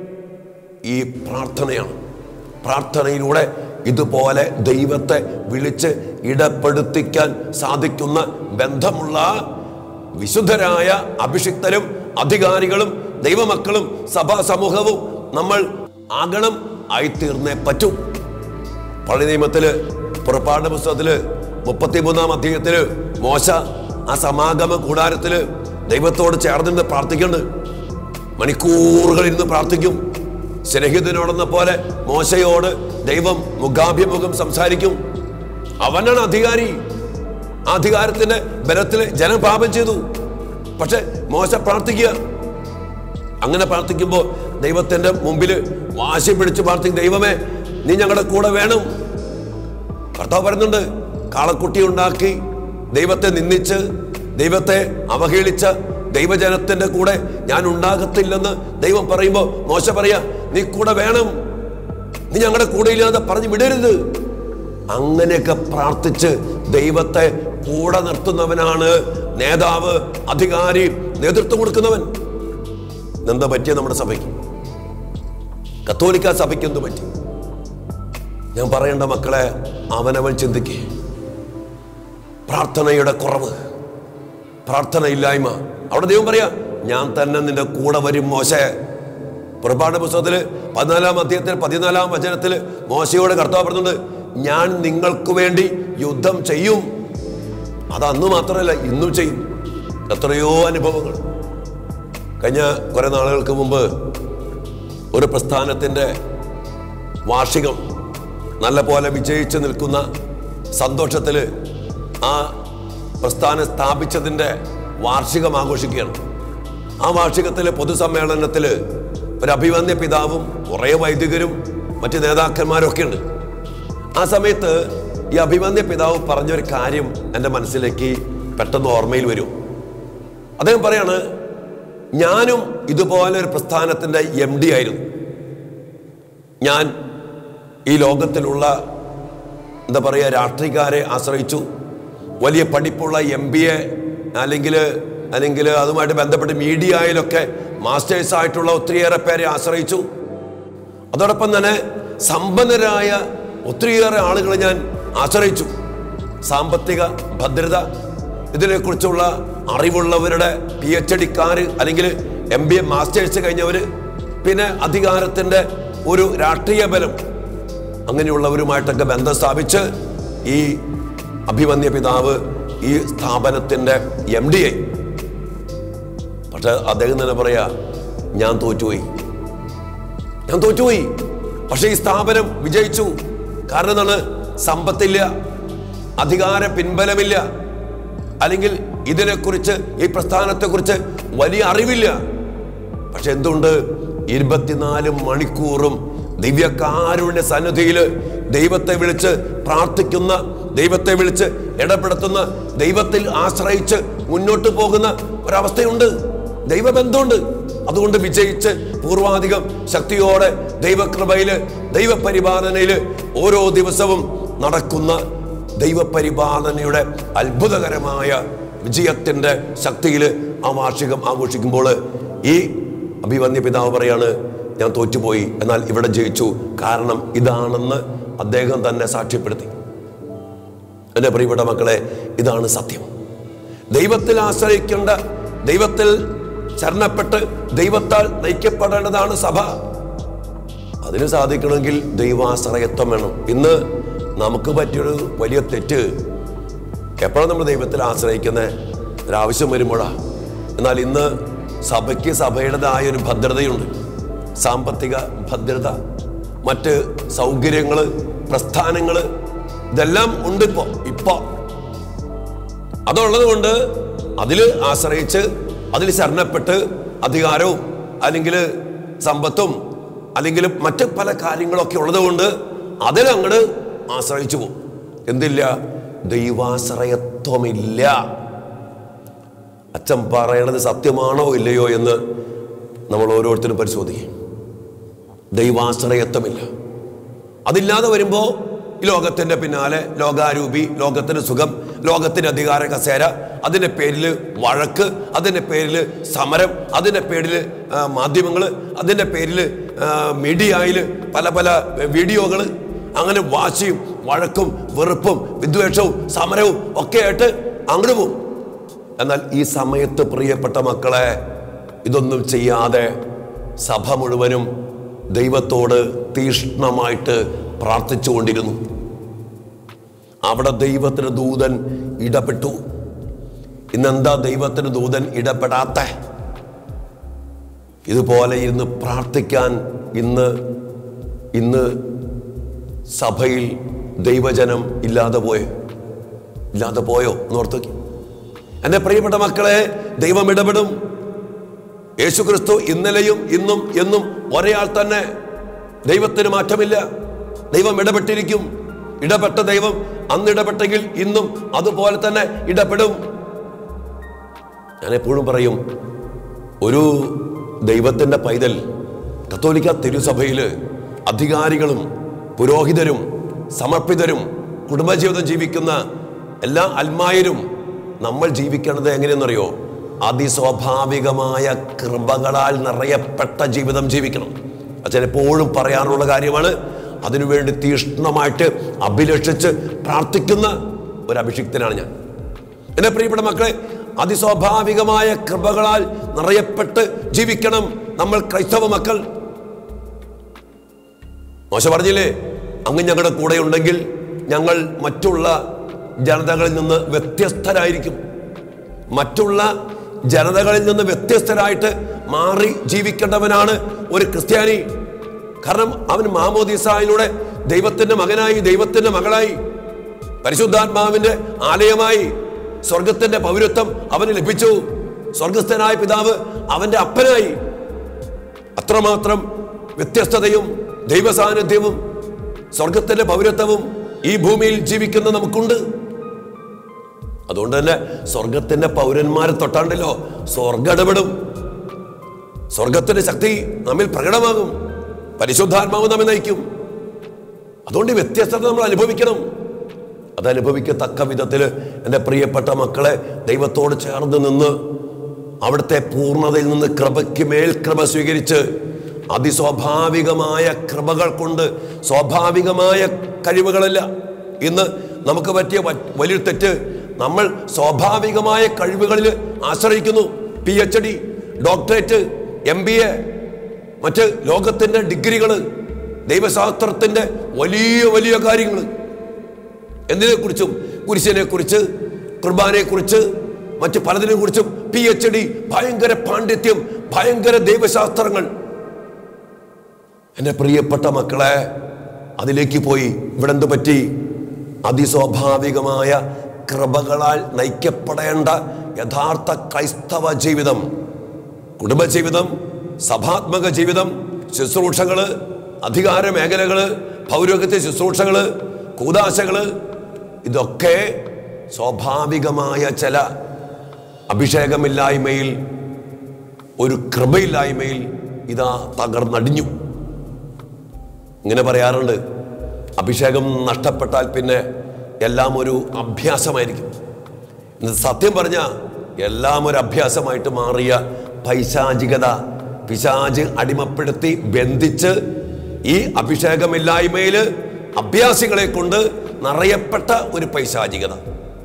ഈ പ്രാർത്ഥനയാണ് പ്രാർത്ഥനയിലൂടെ ഇതുപോലെ ദൈവത്തെ വിളിച്ച് ഇടപ്പെടുത്തിക്കാൻ സാധിക്കുന്ന ബന്ധമുള്ള വിശുദ്ധരായ അഭിഷിക്തരും അധികാരികളും ദൈവമക്കളും സഭാ സമൂഹവും നമ്മൾ ആകണം ആയിത്തീർന്നേ പറ്റൂ പഴയ നിയമത്തില് പുറപ്പാടിന്റെ പുസ്തകത്തില് മുപ്പത്തിമൂന്നാം അധ്യായത്തില് മോശ ആ സമാഗമ കൂടാരത്തില് ദൈവത്തോട് ചേർന്നിരുന്ന് പ്രാർത്ഥിക്കുന്നുണ്ട് മണിക്കൂറുകൾ ഇരുന്ന് പ്രാർത്ഥിക്കും സ്നേഹിതനോടെന്ന പോലെ മോശയോട് ദൈവം മുഖാഭിമുഖം സംസാരിക്കും അവനാണ് അധികാരി ആ അധികാരത്തിന്റെ ബലത്തില് ജനം പാപം ചെയ്തു പക്ഷെ മോശ പ്രാർത്ഥിക്കുക അങ്ങനെ പ്രാർത്ഥിക്കുമ്പോൾ ദൈവത്തിന്റെ മുമ്പിൽ വാശി പിടിച്ച് പ്രാർത്ഥിക്കും ദൈവമേ നീ ഞങ്ങളുടെ കൂടെ വേണം കർത്താവ് പറയുന്നുണ്ട് കാളക്കുട്ടി ഉണ്ടാക്കി ദൈവത്തെ നിന്ദിച്ച് ദൈവത്തെ അവഹേളിച്ച ദൈവജനത്തിന്റെ കൂടെ ഞാൻ ഉണ്ടാകത്തില്ലെന്ന് ദൈവം പറയുമ്പോൾ മോശ പറയാ നീ കൂടെ വേണം നീ ഞങ്ങളുടെ കൂടെ ഇല്ലാതെ പറഞ്ഞു വിടരുത് അങ്ങനെയൊക്കെ പ്രാർത്ഥിച്ച് ദൈവത്തെ കൂടെ നിർത്തുന്നവനാണ് നേതാവ് അധികാരി നേതൃത്വം കൊടുക്കുന്നവൻ എന്താ പറ്റിയ നമ്മുടെ സഭയ്ക്ക് കത്തോലിക്ക സഭയ്ക്ക് എന്ത് പറ്റി ഞാൻ പറയേണ്ട മക്കളെ അവനവൻ ചിന്തിക്കേ പ്രാർത്ഥനയുടെ കുറവ് പ്രാർത്ഥനയില്ലായ്മ അവിടെ ദൈവം പറയാ ഞാൻ തന്നെ നിന്റെ കൂടെ വരും മോശ പുറപ്പാട് പുസ്തകത്തിൽ പതിനാലാം അധ്യായത്തിൽ പതിനാലാം വചനത്തിൽ മോശയോട് കർത്താവ് പറഞ്ഞുണ്ട് ഞാൻ നിങ്ങൾക്ക് വേണ്ടി യുദ്ധം ചെയ്യും അത് അന്ന് മാത്രമല്ല ഇന്നും ചെയ്യും എത്രയോ അനുഭവങ്ങൾ കഴിഞ്ഞ കുറെ നാളുകൾക്ക് മുമ്പ് ഒരു പ്രസ്ഥാനത്തിൻ്റെ വാർഷികം നല്ല പോലെ വിജയിച്ചു നിൽക്കുന്ന സന്തോഷത്തിൽ ആ പ്രസ്ഥാനം സ്ഥാപിച്ചതിൻ്റെ വാർഷികം ആഘോഷിക്കുകയാണ് ആ വാർഷികത്തിൽ പൊതുസമ്മേളനത്തിൽ ഒരു അഭിവന്യ പിതാവും കുറേ വൈദികരും മറ്റ് നേതാക്കന്മാരൊക്കെ ഉണ്ട് ആ സമയത്ത് ഈ അഭിവന്യ പിതാവ് പറഞ്ഞൊരു കാര്യം എൻ്റെ മനസ്സിലേക്ക് പെട്ടെന്ന് ഓർമ്മയിൽ വരും അദ്ദേഹം പറയാണ് ഞാനും ഇതുപോലെ ഒരു പ്രസ്ഥാനത്തിൻ്റെ എം ഡി ആയിരുന്നു ഞാൻ ഈ ലോകത്തിലുള്ള എന്താ പറയുക രാഷ്ട്രീയക്കാരെ ആശ്രയിച്ചു വലിയ പഠിപ്പുള്ള എം ബി എ അല്ലെങ്കിൽ അല്ലെങ്കിൽ അതുമായിട്ട് ബന്ധപ്പെട്ട് മീഡിയയിലൊക്കെ മാസ്റ്റേഴ്സ് ആയിട്ടുള്ള ഒത്തിരിയേറെ പേരെ ആശ്രയിച്ചു അതോടൊപ്പം തന്നെ സമ്പന്നരായ ഒത്തിരിയേറെ ആളുകളെ ഞാൻ ആശ്രയിച്ചു സാമ്പത്തിക ഭദ്രത ഇതിനെക്കുറിച്ചുള്ള അറിവുള്ളവരുടെ പി എച്ച് ഡിക്കാർ അല്ലെങ്കിൽ എം ബി എ മാസ്റ്റേഴ്സ് കഴിഞ്ഞവർ പിന്നെ അധികാരത്തിൻ്റെ ഒരു രാഷ്ട്രീയ ബലം അങ്ങനെയുള്ളവരുമായിട്ടൊക്കെ ബന്ധം സ്ഥാപിച്ച് ഈ അഭിമന്യ പിതാവ് ഈ സ്ഥാപനത്തിൻ്റെ എം ഡി ആയി പക്ഷെ അദ്ദേഹം തന്നെ പറയാ ഞാൻ തോറ്റുപോയി ഞാൻ തോറ്റുപോയി പക്ഷെ ഈ സ്ഥാപനം വിജയിച്ചു കാരണം എന്താണ് സമ്പത്തില്ല അധികാര പിൻബലമില്ല അല്ലെങ്കിൽ ഇതിനെക്കുറിച്ച് ഈ പ്രസ്ഥാനത്തെക്കുറിച്ച് വലിയ അറിവില്ല പക്ഷെ എന്തുകൊണ്ട് ഇരുപത്തിനാല് മണിക്കൂറും ദിവ്യക്കാരുടെ സന്നിധിയിൽ ദൈവത്തെ വിളിച്ച് പ്രാർത്ഥിക്കുന്ന ദൈവത്തെ വിളിച്ച് ഇടപെടുത്തുന്ന ദൈവത്തിൽ ആശ്രയിച്ച് മുന്നോട്ട് പോകുന്ന ഒരവസ്ഥയുണ്ട് ദൈവബന്ധമുണ്ട് അതുകൊണ്ട് വിജയിച്ച് പൂർവാധികം ശക്തിയോടെ ദൈവകൃപയില് ദൈവപരിപാലനയില് ഓരോ ദിവസവും നടക്കുന്ന ദൈവപരിപാലനയുടെ അത്ഭുതകരമായ വിജയത്തിന്റെ ശക്തിയിൽ ആ വാർഷികം ആഘോഷിക്കുമ്പോൾ ഈ അഭിവന്യ പിതാവ് പറയാണ് ഞാൻ തോറ്റുപോയി എന്നാൽ ഇവിടെ ജയിച്ചു കാരണം ഇതാണെന്ന് അദ്ദേഹം തന്നെ സാക്ഷ്യപ്പെടുത്തി എൻ്റെ പ്രിയപ്പെട്ട മക്കളെ ഇതാണ് സത്യം ദൈവത്തിൽ ആശ്രയിക്കേണ്ട ദൈവത്തിൽ ശരണപ്പെട്ട് ദൈവത്താൽ നയിക്കപ്പെടേണ്ടതാണ് സഭ അതിന് സാധിക്കണമെങ്കിൽ ദൈവാശ്രയത്വം വേണം ഇന്ന് നമുക്ക് പറ്റിയൊരു വലിയ തെറ്റ് എപ്പോഴാണ് നമ്മൾ ദൈവത്തിൽ ആശ്രയിക്കുന്നത് ഒരാവശ്യം വരുമ്പോഴാണ് എന്നാൽ ഇന്ന് സഭയ്ക്ക് സഭയുടേതായ ഒരു ഭദ്രതയുണ്ട് സാമ്പത്തിക ഭദ്രത മറ്റ് സൗകര്യങ്ങൾ പ്രസ്ഥാനങ്ങൾ ഇതെല്ലാം ഉണ്ട് ഇപ്പോൾ ഇപ്പോൾ അതുള്ളത് കൊണ്ട് അതിൽ ആശ്രയിച്ച് അതിൽ ശരണപ്പെട്ട് അധികാരവും അല്ലെങ്കിൽ സമ്പത്തും അല്ലെങ്കിൽ മറ്റ് പല കാര്യങ്ങളൊക്കെ ഉള്ളത് കൊണ്ട് അതിലങ്ങട് ആശ്രയിച്ചു പോകും എന്തില്ല ദൈവാശ്രയത്വമില്ല അച്ഛൻ പറയണത് സത്യമാണോ ഇല്ലയോ എന്ന് നമ്മൾ ഓരോരുത്തരും പരിശോധിക്കും ദൈവാശ്രയത്വമില്ല അതില്ലാതെ വരുമ്പോൾ ഈ ലോകത്തിൻ്റെ പിന്നാലെ ലോകാരൂപി ലോകത്തിന് സുഖം ലോകത്തിന് അധികാര കസേര അതിൻ്റെ പേരിൽ വഴക്ക് അതിൻ്റെ പേരിൽ സമരം അതിൻ്റെ പേരിൽ മാധ്യമങ്ങൾ അതിൻ്റെ പേരിൽ മീഡിയയിൽ പല പല വീഡിയോകൾ അങ്ങനെ വാശിയും വഴക്കും വെറുപ്പും വിദ്വേഷവും സമരവും ഒക്കെ ആയിട്ട് അങ്ങോട്ട് പോകും എന്നാൽ ഈ സമയത്ത് പ്രിയപ്പെട്ട മക്കളെ ഇതൊന്നും ചെയ്യാതെ സഭ മുഴുവനും ദൈവത്തോട് തീഷ്ണമായിട്ട് പ്രാർത്ഥിച്ചുകൊണ്ടിരുന്നു അവിടെ ദൈവത്തിന് ദൂതൻ ഇടപെട്ടു ഇന്നെന്താ ദൈവത്തിന് ദൂതൻ ഇടപെടാത്ത ഇതുപോലെ ഇരുന്ന് പ്രാർത്ഥിക്കാൻ ഇന്ന് ഇന്ന് സഭയിൽ ദൈവജനം ഇല്ലാതെ പോയോ ഇല്ലാതെ പോയോ എന്നോർത്ത് എൻ്റെ പ്രിയപ്പെട്ട മക്കളെ ദൈവം ഇടപെടും യേശുക്രിസ്തു ഇന്നലെയും ഇന്നും എന്നും ഒരേയാൾ തന്നെ ദൈവത്തിന് മാറ്റമില്ല ദൈവം ഇടപെട്ടിരിക്കും ഇടപെട്ട ദൈവം അന്ന് ഇടപെട്ടെങ്കിൽ ഇന്നും അതുപോലെ തന്നെ ഇടപെടും ഞാൻ എപ്പോഴും പറയും ഒരു ദൈവത്തിൻ്റെ പൈതൽ കത്തോലിക്ക തിരുസഭയിൽ അധികാരികളും പുരോഹിതരും സമർപ്പിതരും കുടുംബജീവിതം ജീവിക്കുന്ന എല്ലാ അൽമായരും നമ്മൾ ജീവിക്കേണ്ടത് എങ്ങനെയെന്നറിയോ അതിസ്വാഭാവികമായ കൃപകളാൽ നിറയപ്പെട്ട ജീവിതം ജീവിക്കണം അച്ഛൻ എപ്പോഴും പറയാറുള്ള കാര്യമാണ് അതിനുവേണ്ടി തീഷ്ണമായിട്ട് അഭിലഷിച്ച് പ്രാർത്ഥിക്കുന്ന ഒരു അഭിഷിക്തനാണ് ഞാൻ എന്റെ പ്രിയപ്പെട്ട മക്കളെ അതിസ്വാഭാവികമായ കൃപകളാൽ നിറയപ്പെട്ട് ജീവിക്കണം നമ്മൾ ക്രൈസ്തവ മക്കൾ മോശ പറഞ്ഞില്ലേ അങ്ങ് ഞങ്ങളുടെ കൂടെ ഉണ്ടെങ്കിൽ ഞങ്ങൾ മറ്റുള്ള ജനതകളിൽ നിന്ന് വ്യത്യസ്തരായിരിക്കും മറ്റുള്ള ജനതകളിൽ നിന്ന് വ്യത്യസ്തരായിട്ട് മാറി ജീവിക്കേണ്ടവനാണ് ഒരു ക്രിസ്ത്യാനി കാരണം അവൻ മാമോദിസായിലൂടെ ദൈവത്തിന്റെ മകനായി ദൈവത്തിന്റെ മകളായി പരിശുദ്ധാത്മാവിന്റെ ആലയമായി സ്വർഗത്തിന്റെ പൗരത്വം അവന് ലഭിച്ചു സ്വർഗസ്ഥനായ പിതാവ് അവന്റെ അപ്പനായി അത്രമാത്രം വ്യത്യസ്തതയും ദൈവസാന്നിധ്യവും സ്വർഗത്തിന്റെ പൗരത്വവും ഈ ഭൂമിയിൽ ജീവിക്കുന്ന നമുക്കുണ്ട് അതുകൊണ്ട് തന്നെ സ്വർഗത്തിന്റെ പൗരന്മാരെ തൊട്ടാണ്ടല്ലോ സ്വർഗ ഇടപെടും സ്വർഗത്തിന്റെ ശക്തി നമ്മിൽ പ്രകടമാകും പരിശുദ്ധാത്മാവ് നമ്മെ നയിക്കും അതുകൊണ്ട് ഈ വ്യത്യസ്തത നമ്മൾ അനുഭവിക്കണം അത് അനുഭവിക്കത്തക്ക വിധത്തിൽ എൻ്റെ പ്രിയപ്പെട്ട മക്കളെ ദൈവത്തോട് ചേർന്ന് നിന്ന് അവിടുത്തെ പൂർണ്ണതയിൽ നിന്ന് കൃപയ്ക്ക് മേൽ കൃപ സ്വീകരിച്ച് അതിസ്വാഭാവികമായ കൃപകൾ കൊണ്ട് സ്വാഭാവികമായ കഴിവുകളല്ല ഇന്ന് നമുക്ക് പറ്റിയ വ- വലിയ തെറ്റ് നമ്മൾ സ്വാഭാവികമായ കഴിവുകളിൽ ആശ്രയിക്കുന്നു P H D doctorate M B A മറ്റ് ലോകത്തിന്റെ ഡിഗ്രികൾ ദൈവശാസ്ത്രത്തിന്റെ വലിയ വലിയ കാര്യങ്ങൾ എന്തിനെ കുറിച്ചും കുരിശിനെ കുറിച്ച് കുർബാനയെ കുറിച്ച് മറ്റ് പലതിനെ കുറിച്ചും പി എച്ച് ഡി ഭയങ്കര പാണ്ഡിത്യം ഭയങ്കര ദൈവശാസ്ത്രങ്ങൾ എൻ്റെ പ്രിയപ്പെട്ട മക്കളെ അതിലേക്ക് പോയി ഇവിടെ എന്ത് പറ്റി അതിസ്വാഭാവികമായ കൃപകളാൽ നയിക്കപ്പെടേണ്ട യഥാർത്ഥ ക്രൈസ്തവ ജീവിതം കുടുംബജീവിതം സഭാത്മക ജീവിതം ശുശ്രൂഷകള് അധികാര മേഖലകള് പൗരോഗത്യ ശുശ്രൂഷകള് കൂതാശകള് ഇതൊക്കെ സ്വാഭാവികമായ ചില അഭിഷേകമില്ലായ്മയിൽ ഒരു കൃപയില്ലായ്മയിൽ ഇതാ തകർന്നടിഞ്ഞു ഇങ്ങനെ പറയാറുണ്ട് അഭിഷേകം നഷ്ടപ്പെട്ടാൽ പിന്നെ എല്ലാം ഒരു അഭ്യാസമായിരിക്കും ഇത് സത്യം പറഞ്ഞ എല്ലാം ഒരു അഭ്യാസമായിട്ട് മാറിയ പൈശാചികത പിശാജ് അടിമപ്പെടുത്തി ബന്ധിച്ച് ഈ അഭിഷേകമില്ലായ്മയിൽ അഭ്യാസികളെ കൊണ്ട് നിറയപ്പെട്ട ഒരു പൈശാചികത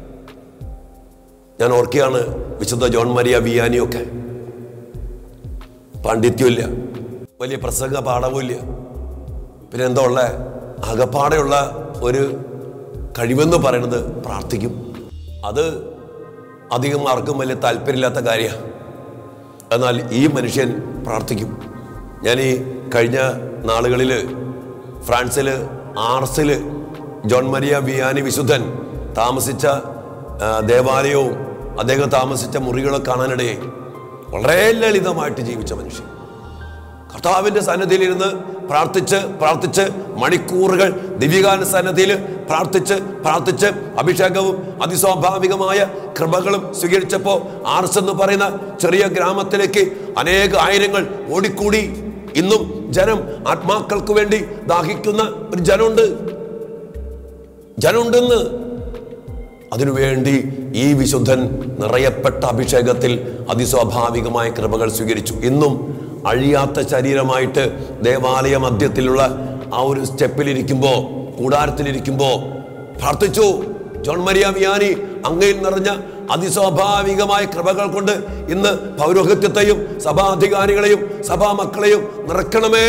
ഞാൻ ഓർക്കുകയാണ് വിശുദ്ധ ജോൺ മരിയ വിയാനിയൊക്കെ പാണ്ഡിത്യമില്ല വലിയ പ്രസംഗ പാഠവുമില്ല പിന്നെ എന്താ ഉള്ള അകപ്പാടെയുള്ള ഒരു കഴിവെന്ന് പറയുന്നത് പ്രാർത്ഥിക്കും അത് അധികം ആർക്കും വലിയ താല്പര്യമില്ലാത്ത കാര്യമാണ് എന്നാൽ ഈ മനുഷ്യൻ പ്രാർത്ഥിക്കും ഞാൻ ഈ കഴിഞ്ഞ നാളുകളിൽ ഫ്രാൻസിൽ ആർസിൽ ജോൺ മരിയ വിയാനി വിശുദ്ധൻ താമസിച്ച ആ, ദേവാലയവും അദ്ദേഹം താമസിച്ച മുറികളൊക്കെ കാണാനിടയായി വളരെ ലളിതമായിട്ട് ജീവിച്ച മനുഷ്യൻ കർത്താവിന്റെ സന്നദ്ധിയിൽ ഇരുന്ന് പ്രാർത്ഥിച്ച് പ്രാർത്ഥിച്ച് മണിക്കൂറുകൾ ദിവ്യകാല സന്നദ്ധിയിൽ പ്രാർത്ഥിച്ച് പ്രാർത്ഥിച്ച് അഭിഷേകവും അതിസ്വാഭാവികമായ കൃപകളും സ്വീകരിച്ചപ്പോ ആർസ് എന്ന് പറയുന്ന ചെറിയ ഗ്രാമത്തിലേക്ക് അനേക ആയിരങ്ങൾ ഓടിക്കൂടി ഇന്നും ജനം ആത്മാക്കൾക്ക് വേണ്ടി ദാഹിക്കുന്ന ഒരു ജനമുണ്ട് ജനമുണ്ടെന്ന് അതിനുവേണ്ടി ഈ വിശുദ്ധൻ നിറയപ്പെട്ട അഭിഷേകത്തിൽ അതിസ്വാഭാവികമായ കൃപകൾ സ്വീകരിച്ചു ഇന്നും അഴിയാത്ത ശരീരമായിട്ട് ദേവാലയ മധ്യത്തിലുള്ള ആ ഒരു സ്റ്റെപ്പിലിരിക്കുമ്പോ കൂടാരത്തിലിരിക്കുമ്പോ പ്രാർത്ഥിച്ചു ജോൺ മരിയ വിയാനി അങ്ങയിൽ നിറഞ്ഞ അതിസ്വാഭാവികമായ കൃപകൾ കൊണ്ട് ഇന്ന് പൗരോഹിത്യത്തെയും സഭാധികാരികളെയും സഭാ മക്കളെയും നിറക്കണമേ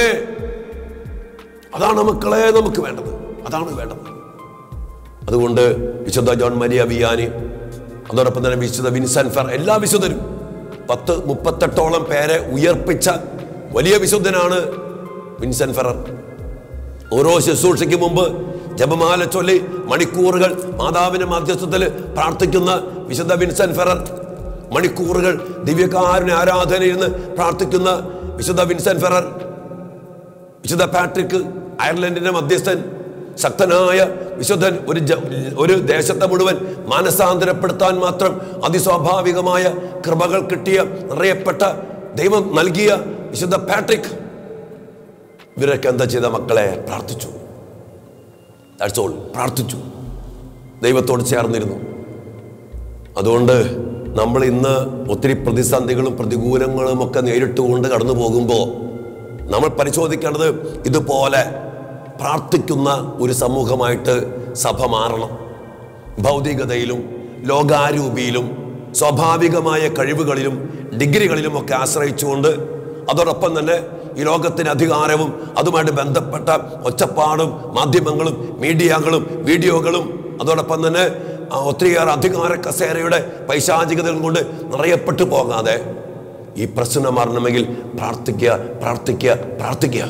അതാണ് മക്കളെ നമുക്ക് വേണ്ടത് അതാണ് വേണ്ടത് അതുകൊണ്ട് വിശുദ്ധ ജോൺ മരിയ വിയാനി അതോടൊപ്പം തന്നെ വിശുദ്ധ വിൻസെന്റ് ഫെർ എല്ലാ വിശുദ്ധരും പത്ത് മുപ്പത്തെട്ടോളം പേരെ ഉയർപ്പിച്ച വലിയ വിശുദ്ധനാണ് വിൻസെന്റ് ഫെറർ ഓരോ ശുശ്രൂഷയ്ക്ക് മുമ്പ് ജപമാല ചൊല്ലി മണിക്കൂറുകൾ മാതാവിന്റെ മധ്യസ്ഥത്തിൽ പ്രാർത്ഥിക്കുന്ന വിശുദ്ധ വിൻസെന്റ് ഫെറർ മണിക്കൂറുകൾ ദിവ്യകാരുണ്യ ആരാധനയിൽ നിന്ന് പ്രാർത്ഥിക്കുന്ന വിശുദ്ധ വിൻസെന്റ് ഫെറർ വിശുദ്ധ പാട്രിക് അയർലൻഡിന്റെ മധ്യസ്ഥൻ ശക്തനായ വിശുദ്ധൻ ഒരു ജ- ഒരു ദേശത്തെ മുഴുവൻ മാനസാന്തരപ്പെടുത്താൻ മാത്രം അതിസ്വാഭാവികമായ കൃപകൾ കിട്ടിയ നിറയപ്പെട്ട ദൈവം നൽകിയ വിശുദ്ധ പാട്രിക് ഇവരൊക്കെ എന്താ ചെയ്ത മക്കളെ പ്രാർത്ഥിച്ചു ദാറ്റ്സ് ഓൾ പ്രാർത്ഥിച്ചു ദൈവത്തോട് ചേർന്നിരുന്നു അതുകൊണ്ട് നമ്മൾ ഇന്ന് ഒത്തിരി പ്രതിസന്ധികളും പ്രതികൂലങ്ങളും ഒക്കെ നേരിട്ടുകൊണ്ട് കടന്നു പോകുമ്പോൾ നമ്മൾ പരിശോധിക്കേണ്ടത് ഇതുപോലെ പ്രാർത്ഥിക്കുന്ന ഒരു സമൂഹമായിട്ട് സഭ മാറണം ഭൗതികതയിലും ലോകാരൂപിയിലും സ്വാഭാവികമായ കഴിവുകളിലും ഡിഗ്രികളിലും ഒക്കെ ആശ്രയിച്ചുകൊണ്ട് അതോടൊപ്പം തന്നെ ഈ ലോകത്തിന് അധികാരവും അതുമായിട്ട് ബന്ധപ്പെട്ട ഒച്ചപ്പാടും മാധ്യമങ്ങളും മീഡിയകളും വീഡിയോകളും അതോടൊപ്പം തന്നെ ആ ഒത്തിരിയേറെ അധികാര കസേരയുടെ പൈശാചികതകൾ കൊണ്ട് നിറയപ്പെട്ടു പോകാതെ ഈ പ്രശ്നം മാറണമെങ്കിൽ പ്രാർത്ഥിക്കുക പ്രാർത്ഥിക്കുക പ്രാർത്ഥിക്കുക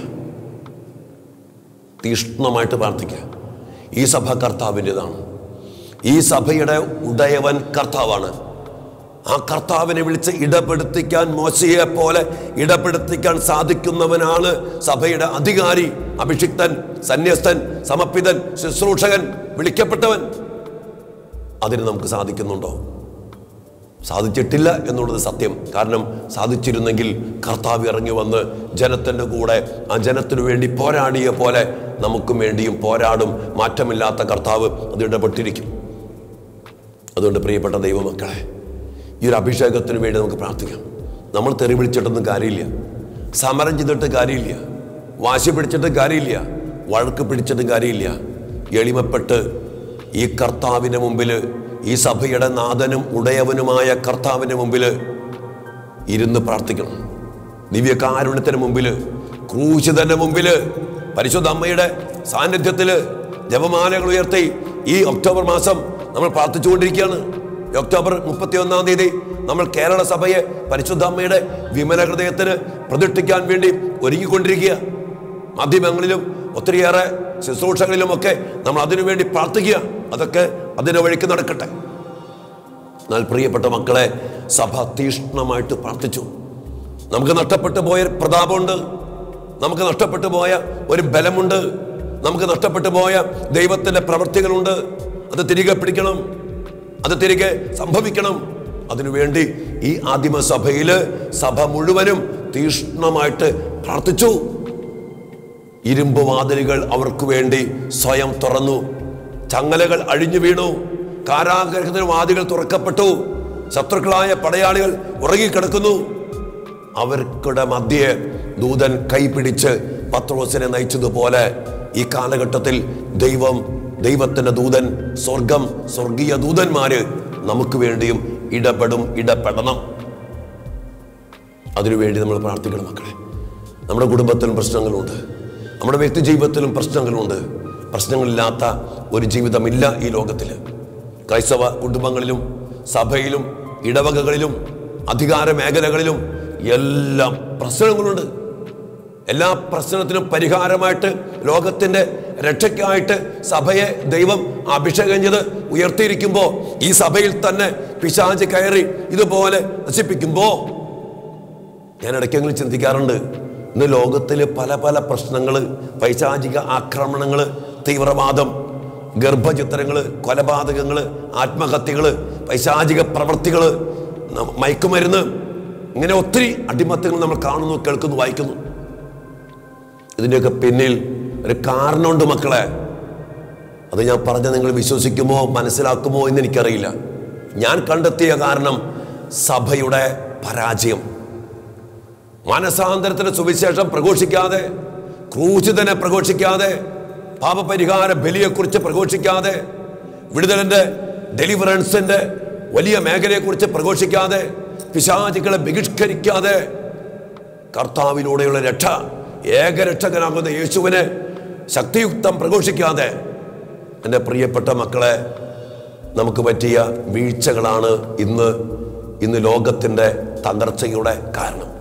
തീഷ്ണമായിട്ട് പ്രാർത്ഥിക്കുക ഈ സഭ കർത്താവിൻ്റെതാണ് ഈ സഭയുടെ ഉടയവൻ കർത്താവാണ് ആ കർത്താവിനെ വിളിച്ച് ഇടപെടുത്തിക്കാൻ മോശയെ പോലെ ഇടപെടുത്തിക്കാൻ സാധിക്കുന്നവനാണ് സഭയുടെ അധികാരി അഭിഷിക്തൻ സന്യസ്തൻ സമർപ്പിതൻ ശുശ്രൂഷകൻ വിളിക്കപ്പെട്ടവൻ അതിന് നമുക്ക് സാധിക്കുന്നുണ്ടോ സാധിച്ചിട്ടില്ല എന്നുള്ളത് സത്യം കാരണം സാധിച്ചിരുന്നെങ്കിൽ കർത്താവ് ഇറങ്ങി വന്ന് ജനത്തിൻ്റെ കൂടെ ആ ജനത്തിനു വേണ്ടി പോരാടിയ പോലെ നമുക്കും വേണ്ടിയും പോരാടും മാറ്റമില്ലാത്ത കർത്താവ് അത് ഇടപെട്ടിരിക്കും അതുകൊണ്ട് പ്രിയപ്പെട്ട ദൈവമക്കളെ ഈ ഒരു അഭിഷേകത്തിന് വേണ്ടി നമുക്ക് പ്രാർത്ഥിക്കാം നമ്മൾ തെറി വിളിച്ചിട്ടൊന്നും കാര്യമില്ല സമരം ചെയ്തിട്ട് കാര്യമില്ല വാശി പിടിച്ചിട്ട് കാര്യമില്ല വഴക്ക് പിടിച്ചിട്ടും കാര്യമില്ല എളിമപ്പെട്ട് ഈ കർത്താവിൻ്റെ മുമ്പിൽ ഈ സഭയുടെ നാഥനും ഉടയവനുമായ കർത്താവിൻ്റെ മുമ്പിൽ ഇരുന്ന് പ്രാർത്ഥിക്കണം ദിവ്യകാരുണ്യത്തിന് മുമ്പിൽ ക്രൂശിതന്റെ മുമ്പിൽ പരിശുദ്ധ അമ്മയുടെ സാന്നിധ്യത്തിൽ ജപമാലകൾ ഉയർത്തി ഈ ഒക്ടോബർ മാസം നമ്മൾ പ്രാർത്ഥിച്ചുകൊണ്ടിരിക്കുകയാണ് ഈ ഒക്ടോബർ മുപ്പത്തി ഒന്നാം തീയതി നമ്മൾ കേരള സഭയെ പരിശുദ്ധ അമ്മയുടെ വിമല ഹൃദയത്തിന് പ്രതിഷ്ഠിക്കാൻ വേണ്ടി ഒരുങ്ങിക്കൊണ്ടിരിക്കുക മാധ്യമങ്ങളിലും ഒത്തിരിയേറെ ശുശ്രൂഷകളിലുമൊക്കെ നമ്മൾ അതിനുവേണ്ടി പ്രാർത്ഥിക്കുക അതൊക്കെ അതിൻ്റെ വഴിക്ക് നടക്കട്ടെ എന്നാൽ പ്രിയപ്പെട്ട മക്കളെ സഭ തീഷ്ണമായിട്ട് പ്രാർത്ഥിച്ചു നമുക്ക് നഷ്ടപ്പെട്ടു പോയ ഒരു പ്രതാപമുണ്ട് നമുക്ക് നഷ്ടപ്പെട്ടു പോയ ഒരു ബലമുണ്ട് നമുക്ക് നഷ്ടപ്പെട്ടു പോയ ദൈവത്തിൻ്റെ പ്രവൃത്തികളുണ്ട് അത് തിരികെ പിടിക്കണം അത് തിരികെ സംഭവിക്കണം അതിനുവേണ്ടി ഈ ആദിമസഭയിൽ സഭ മുഴുവനും തീഷ്ണമായിട്ട് പ്രാർത്ഥിച്ചു ഇരുമ്പ് വാതിലുകൾ അവർക്ക് വേണ്ടി സ്വയം തുറന്നു ചങ്ങലകൾ അഴിഞ്ഞു വീണു കാരാഗ്രഹത്തിന് വാതികൾ തുറക്കപ്പെട്ടു ശത്രുക്കളായ പടയാളികൾ ഉറങ്ങിക്കിടക്കുന്നു അവർക്കുടെ മധ്യേ ദൂതൻ കൈപിടിച്ച് പത്രോസിനെ നയിച്ചതുപോലെ ഈ കാലഘട്ടത്തിൽ ദൈവം ദൈവത്തിന്റെ ദൂതൻ സ്വർഗം സ്വർഗീയ ദൂതന്മാര് നമുക്ക് വേണ്ടിയും ഇടപെടും ഇടപെടണം അതിനുവേണ്ടി നമ്മൾ പ്രാർത്ഥിക്കണം മക്കളെ നമ്മുടെ കുടുംബത്തിലും പ്രശ്നങ്ങളുണ്ട് നമ്മുടെ വ്യക്തി ജീവിതത്തിലും പ്രശ്നങ്ങളുണ്ട് പ്രശ്നങ്ങളില്ലാത്ത ഒരു ജീവിതമില്ല ഈ ലോകത്തിൽ ക്രൈസ്തവ കുടുംബങ്ങളിലും സഭയിലും ഇടവകകളിലും അധികാര മേഖലകളിലും എല്ലാം പ്രശ്നങ്ങളുണ്ട് എല്ലാ പ്രശ്നത്തിനും പരിഹാരമായിട്ട് ലോകത്തിന്റെ രക്ഷയ്ക്കായിട്ട് സഭയെ ദൈവം അഭിഷേകം ചെയ്ത് ഉയർത്തിയിരിക്കുമ്പോൾ ഈ സഭയിൽ തന്നെ പിശാച് കയറി ഇതുപോലെ നശിപ്പിക്കുമ്പോൾ ഞാൻ ഇടയ്ക്കെങ്കിലും ചിന്തിക്കാറുണ്ട് ഇന്ന് ലോകത്തിൽ പല പല പ്രശ്നങ്ങൾ പൈശാചിക ആക്രമണങ്ങൾ തീവ്രവാദം ഗർഭചിത്രങ്ങൾ കൊലപാതകങ്ങൾ ആത്മഹത്യകൾ പൈശാചിക പ്രവൃത്തികൾ മയക്കുമരുന്ന് ഇങ്ങനെ ഒത്തിരി അടിമത്തങ്ങൾ നമ്മൾ കാണുന്നു കേൾക്കുന്നു വായിക്കുന്നു ഇതിൻ്റെയൊക്കെ പിന്നിൽ ഒരു കാരണമുണ്ട് മക്കളെ അത് ഞാൻ പറഞ്ഞ നിങ്ങൾ വിശ്വസിക്കുമോ മനസ്സിലാക്കുമോ എന്ന് എനിക്കറിയില്ല ഞാൻ കണ്ടെത്തിയ കാരണം സഭയുടെ പരാജയം മാനസാന്തരത്തിന് സുവിശേഷം പ്രഘോഷിക്കാതെ ക്രൂശിതനെ പ്രഘോഷിക്കാതെ പാപപരിഹാര ബലിയെക്കുറിച്ച് പ്രഘോഷിക്കാതെ വിടുതലിന്റെ ഡെലിവറൻസിന്റെ വലിയ മേഖലയെക്കുറിച്ച് പ്രഘോഷിക്കാതെ പിശാചികളെ ബഹിഷ്കരിക്കാതെ കർത്താവിലൂടെയുള്ള രക്ഷ ഏകരക്ഷകനാകുന്ന യേശുവിനെ ശക്തിയുക്തം പ്രഘോഷിക്കാതെ എൻ്റെ പ്രിയപ്പെട്ട മക്കളെ നമുക്ക് പറ്റിയ വീഴ്ചകളാണ് ഇന്ന് ഇന്ന് ലോകത്തിൻ്റെ തകർച്ചയുടെ കാരണം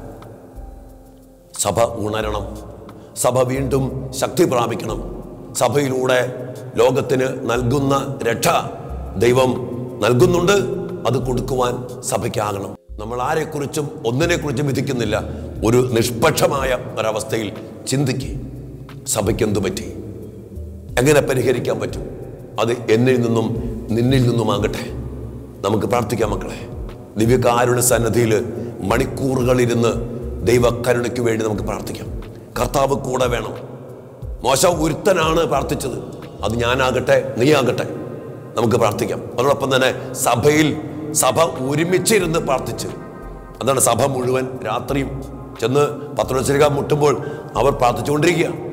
സഭ ഉണരണം സഭ വീണ്ടും ശക്തി പ്രാപിക്കണം സഭയിലൂടെ ലോകത്തിന് നൽകുന്ന രക്ഷ ദൈവം നൽകുന്നുണ്ട് അത് കൊടുക്കുവാൻ സഭയ്ക്കാകണം നമ്മൾ ആരെക്കുറിച്ചും ഒന്നിനെക്കുറിച്ചും വിധിക്കുന്നില്ല ഒരു നിഷ്പക്ഷമായ ഒരവസ്ഥയിൽ ചിന്തിക്കുക സഭയ്ക്ക് എന്തു പറ്റി എങ്ങനെ പരിഹരിക്കാൻ പറ്റും അത് എന്നിൽ നിന്നും നിന്നിൽ നിന്നുമാകട്ടെ നമുക്ക് പ്രാർത്ഥിക്കാം മക്കളെ ദിവ്യകാരുടെ സന്നദ്ധിയിൽ മണിക്കൂറുകളിരുന്ന് ദൈവക്കരുണയ്ക്ക് വേണ്ടി നമുക്ക് പ്രാർത്ഥിക്കാം കർത്താവ് കൂടെ വേണം മോശ ഒരുത്തനാണ് പ്രാർത്ഥിച്ചത് അത് ഞാനാകട്ടെ നീയാകട്ടെ നമുക്ക് പ്രാർത്ഥിക്കാം അതോടൊപ്പം തന്നെ സഭയിൽ സഭ ഒരുമിച്ചിരുന്ന് പ്രാർത്ഥിച്ച് അതാണ് സഭ മുഴുവൻ രാത്രിയും ചെന്ന് പത്രോശ്രീക മുട്ടുമ്പോൾ അവർ പ്രാർത്ഥിച്ചുകൊണ്ടിരിക്കുക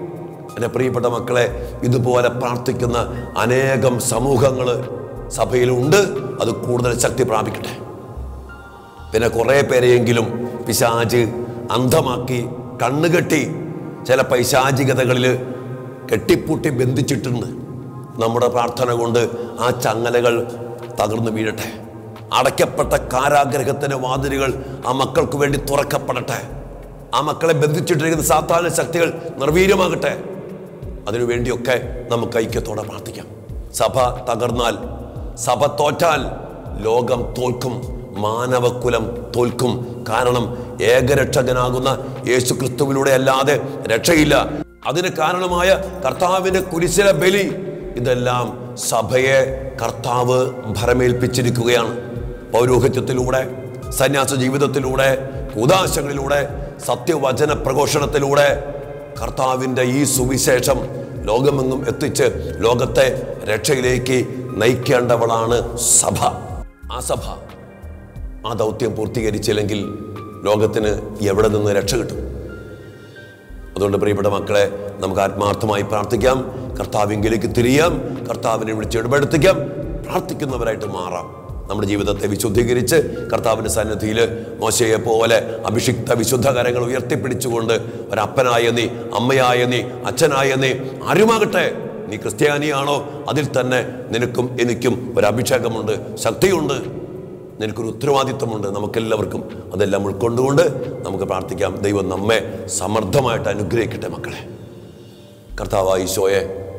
എൻ്റെ പ്രിയപ്പെട്ട മക്കളെ ഇതുപോലെ പ്രാർത്ഥിക്കുന്ന അനേകം സമൂഹങ്ങൾ സഭയിലുണ്ട് അത് കൂടുതൽ ശക്തി പ്രാപിക്കട്ടെ പിന്നെ കുറേ പേരെയെങ്കിലും പിശാജ് അന്ധമാക്കി കണ്ണുകെട്ടി ചില പൈശാചികതകളിൽ കെട്ടിപ്പൂട്ടി ബന്ധിച്ചിട്ടുണ്ട് നമ്മുടെ പ്രാർത്ഥന കൊണ്ട് ആ ചങ്ങലകൾ തകർന്നു വീഴട്ടെ അടയ്ക്കപ്പെട്ട കാരാഗ്രഹത്തിന്റെ വാതിലുകൾ ആ മക്കൾക്ക് വേണ്ടി തുറക്കപ്പെടട്ടെ ആ മക്കളെ ബന്ധിച്ചിട്ടിരിക്കുന്ന സാധാരണ ശക്തികൾ നിർവീര്യമാകട്ടെ അതിനുവേണ്ടിയൊക്കെ നമുക്ക് ഐക്യത്തോടെ പ്രാർത്ഥിക്കാം സഭ തകർന്നാൽ സഭ തോറ്റാൽ ലോകം തോൽക്കും മാനവകുലം തോൽക്കും കാരണം ഏകരക്ഷകനാകുന്ന യേശു ക്രിസ്തുവിലൂടെ അല്ലാതെ രക്ഷയില്ല അതിന് കാരണമായ കർത്താവിന്റെ കുരിശിലെ ബലി ഇതെല്ലാം സഭയെ കർത്താവ് ഭരമേൽപ്പിച്ചിരിക്കുകയാണ് പൗരോഹിത്യത്തിലൂടെ സന്യാസ ജീവിതത്തിലൂടെ കൂതാശകളിലൂടെ സത്യവചന പ്രഘോഷണത്തിലൂടെ കർത്താവിൻ്റെ ഈ സുവിശേഷം ലോകമെങ്ങും എത്തിച്ച് ലോകത്തെ രക്ഷയിലേക്ക് നയിക്കേണ്ടവളാണ് സഭ ആ സഭ ആ ദൗത്യം പൂർത്തീകരിച്ചില്ലെങ്കിൽ ലോകത്തിന് എവിടെ നിന്ന് രക്ഷ കിട്ടും അതുകൊണ്ട് പ്രിയപ്പെട്ട മക്കളെ നമുക്ക് ആത്മാർത്ഥമായി പ്രാർത്ഥിക്കാം കർത്താവിങ്കിലേക്ക് തിരിയാം കർത്താവിനെ വിളിച്ച് ഇടപെടുത്തിക്കാം പ്രാർത്ഥിക്കുന്നവരായിട്ട് മാറാം നമ്മുടെ ജീവിതത്തെ വിശുദ്ധീകരിച്ച് കർത്താവിൻ്റെ സന്നിധിയിൽ മോശയെ പോലെ അഭിഷിക്ത വിശുദ്ധ കരങ്ങൾ ഉയർത്തിപ്പിടിച്ചുകൊണ്ട് ഒരപ്പനായ നീ അമ്മയായ നീ അച്ഛനായ നീ ആരുമാകട്ടെ നീ ക്രിസ്ത്യാനിയാണോ അതിൽ തന്നെ നിനക്കും എനിക്കും ഒരു അഭിഷേകമുണ്ട് ശക്തിയുണ്ട് നിനക്കൊരു ഉത്തരവാദിത്വമുണ്ട് നമുക്കെല്ലാവർക്കും അതെല്ലാം ഉൾക്കൊണ്ടുകൊണ്ട് നമുക്ക് പ്രാർത്ഥിക്കാം ദൈവം നമ്മെ സമർത്ഥമായിട്ട് അനുഗ്രഹിക്കട്ടെ മക്കളെ കർത്താവായ ഈശോയെ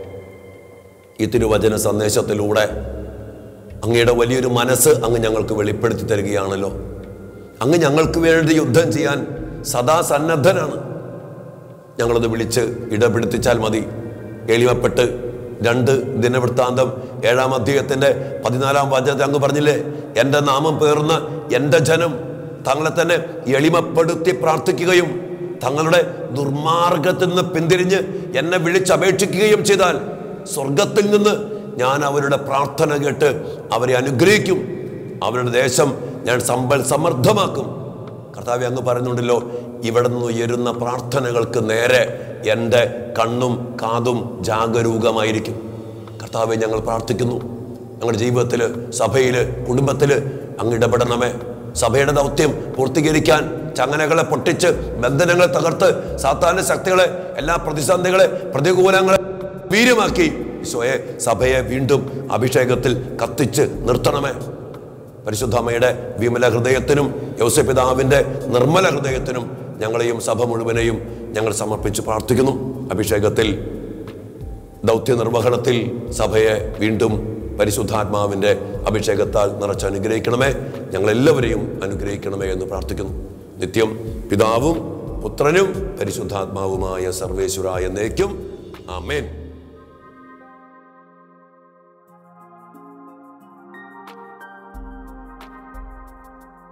ഈ തിരുവചന സന്ദേശത്തിലൂടെ അങ്ങയുടെ വലിയൊരു മനസ്സ് അങ്ങ് ഞങ്ങൾക്ക് വെളിപ്പെടുത്തി തരികയാണല്ലോ അങ്ങ് ഞങ്ങൾക്ക് വേണ്ടി യുദ്ധം ചെയ്യാൻ സദാ സന്നദ്ധനാണ് ഞങ്ങളത് വിളിച്ച് ഇടപെടുത്തിച്ചാൽ മതി എളിമപ്പെട്ട് രണ്ട് ദിനവൃത്താന്തം ഏഴാം അധ്യായത്തിന്റെ പതിനാലാം വാചകത്തിൽ അങ്ങ് പറഞ്ഞില്ലേ എൻ്റെ നാമം പേർന്ന എൻ്റെ ജനം തങ്ങളെ തന്നെ എളിമപ്പെടുത്തി പ്രാർത്ഥിക്കുകയും തങ്ങളുടെ ദുർമാർഗത്തിൽ നിന്ന് പിന്തിരിഞ്ഞ് എന്നെ വിളിച്ചപേക്ഷിക്കുകയും ചെയ്താൽ സ്വർഗത്തിൽ നിന്ന് ഞാൻ അവരുടെ പ്രാർത്ഥന കേട്ട് അവരെ അനുഗ്രഹിക്കും അവരുടെ ദേശം ഞാൻ സമ്പൽ സമൃദ്ധമാക്കും കർത്താവ് അങ്ങ് പറയുന്നുണ്ടല്ലോ ഇവിടെ നിന്ന് ഉയരുന്ന പ്രാർത്ഥനകൾക്ക് നേരെ എൻ്റെ കണ്ണും കാതും ജാഗരൂകമായിരിക്കും കർത്താവെ ഞങ്ങൾ പ്രാർത്ഥിക്കുന്നു ഞങ്ങളുടെ ജീവിതത്തിൽ സഭയിൽ കുടുംബത്തിൽ അങ്ങ് ഇടപെടണമേ സഭയുടെ ദൗത്യം പൂർത്തീകരിക്കാൻ ചങ്ങനകളെ പൊട്ടിച്ച് ബന്ധനങ്ങളെ തകർത്ത് സാധാരണ ശക്തികളെ എല്ലാ പ്രതിസന്ധികളെ പ്രതികൂലങ്ങളെ വീര്യമാക്കി ഈശോയെ സഭയെ വീണ്ടും അഭിഷേകത്തിൽ കത്തിച്ച് നിർത്തണമേ പരിശുദ്ധമ്മയുടെ വിമല ഹൃദയത്തിനും യോസപിതാവിൻ്റെ നിർമ്മല ഹൃദയത്തിനും ഞങ്ങളെയും സഭ മുഴുവനെയും ഞങ്ങൾ സമർപ്പിച്ച് പ്രാർത്ഥിക്കുന്നു അഭിഷേകത്തിൽ ദൗത്യ നിർവഹണത്തിൽ സഭയെ വീണ്ടും പരിശുദ്ധാത്മാവിൻ്റെ അഭിഷേകത്താൽ നിറച്ച് അനുഗ്രഹിക്കണമേ ഞങ്ങളെല്ലാവരെയും അനുഗ്രഹിക്കണമേ എന്ന് പ്രാർത്ഥിക്കുന്നു നിത്യം പിതാവും പുത്രനും പരിശുദ്ധാത്മാവുമായ സർവേശ്വരായ എന്നേക്കും ആമേൻ